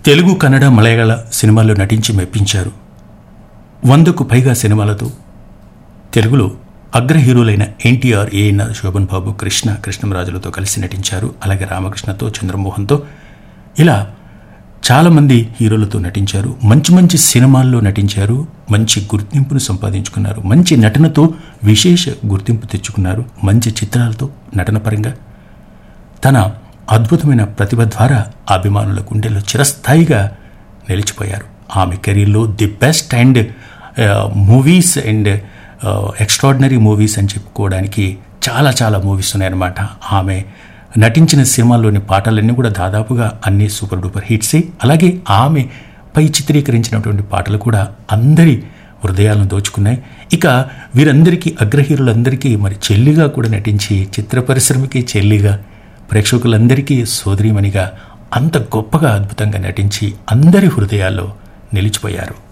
తెలుగు కన్నడ మలయాళ సినిమాల్లో నటించి మెప్పించారు వందకు పైగా సినిమాలతో తెలుగులో అగ్ర హీరోలైన ఎన్టీఆర్ ఏఎన్ఆర్ శోభన్ బాబు కృష్ణ కృష్ణంరాజులతో కలిసి నటించారు అలాగే రామకృష్ణతో చంద్రమోహన్తో ఇలా చాలామంది హీరోలతో నటించారు మంచి మంచి సినిమాల్లో నటించారు మంచి గుర్తింపును సంపాదించుకున్నారు మంచి నటనతో విశేష గుర్తింపు తెచ్చుకున్నారు మంచి చిత్రాలతో నటన పరంగా తన అద్భుతమైన ప్రతిభ ద్వారా అభిమానుల గుండెల్లో చిరస్థాయిగా నిలిచిపోయారు ఆమె కెరీర్లో the best and movies and extraordinary movies అని చెప్పుకోవడానికి చాలా చాలా మూవీస్ ఉన్నాయన్నమాట ఆమె నటించిన సినిమాల్లోని పాటలన్నీ కూడా దాదాపుగా అన్ని సూపర్ డూపర్ హిట్సే అలాగే ఆమె పై చిత్రీకరించినటువంటి పాటలు కూడా అందరి హృదయాలను దోచుకున్నాయి ఇక వీరందరికీ అగ్రహీరులందరికీ మరి చెల్లిగా కూడా నటించి చిత్ర పరిశ్రమకి చెల్లిగా ప్రేక్షకులందరికీ సోదరీమణిగా అంత గొప్పగా అద్భుతంగా నటించి అందరి హృదయాల్లో నిలిచిపోయారు